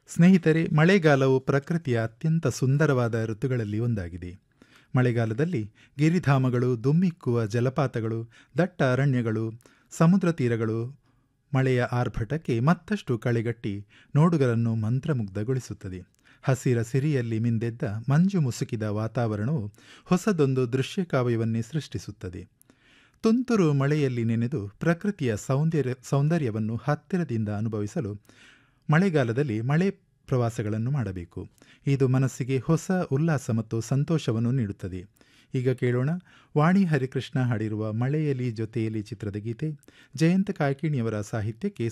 ಸ್ನೇಹಿತರೆ ಮಳೆಗಾಲವು ಪ್ರಕೃತಿಯ ಅತ್ಯಂತ ಸುಂದರವಾದ ಋತುಗಳಲ್ಲಿ ಒಂದಾಗಿದೆ ಮಳೆಗಾಲದಲ್ಲಿ ಗಿರಿಧಾಮಗಳು ದುಮ್ಮಿಕ್ಕುವ ಜಲಪಾತಗಳು ದಟ್ಟ ಅರಣ್ಯಗಳು ಸಮುದ್ರ ತೀರಗಳು ಮಳೆಯ ಆರ್ಭಟಕ್ಕೆ ಮತ್ತಷ್ಟು ಕಳೆಗಟ್ಟಿ ನೋಡುಗರನ್ನು ಮಂತ್ರಮುಗ್ಧಗೊಳಿಸುತ್ತದೆ ಹಸಿರ ಸಿರಿಯಲ್ಲಿ ಮಿಂದೆದ್ದ ಮಂಜು ಮುಸುಕಿದ ವಾತಾವರಣವು ಹೊಸದೊಂದು ದೃಶ್ಯಕಾವ್ಯವನ್ನೇ ಸೃಷ್ಟಿಸುತ್ತದೆ ತುಂತುರು ಮಳೆಯಲ್ಲಿ ನೆನೆದು ಪ್ರಕೃತಿಯ ಸೌಂದರ್ಯ ಸೌಂದರ್ಯವನ್ನು ಹತ್ತಿರದಿಂದ ಅನುಭವಿಸಲು ಮಳೆಗಾಲದಲ್ಲಿ ಮಳೆ ಪ್ರವಾಸಗಳನ್ನು ಮಾಡಬೇಕು ಇದು ಮನಸ್ಸಿಗೆ ಹೊಸ ಉಲ್ಲಾಸ ಮತ್ತು ಸಂತೋಷವನ್ನು ನೀಡುತ್ತದೆ ಈಗ ಕೇಳೋಣ ವಾಣಿ ಹರಿಕೃಷ್ಣ ಹಾಡಿರುವ ಮಳೆಯಲಿ ಜೊತೆಯಲಿ ಚಿತ್ರದ ಗೀತೆ ಜಯಂತ ಕಾಯ್ಕಿಣಿಯವರ ಸಾಹಿತ್ಯಕ್ಕೆ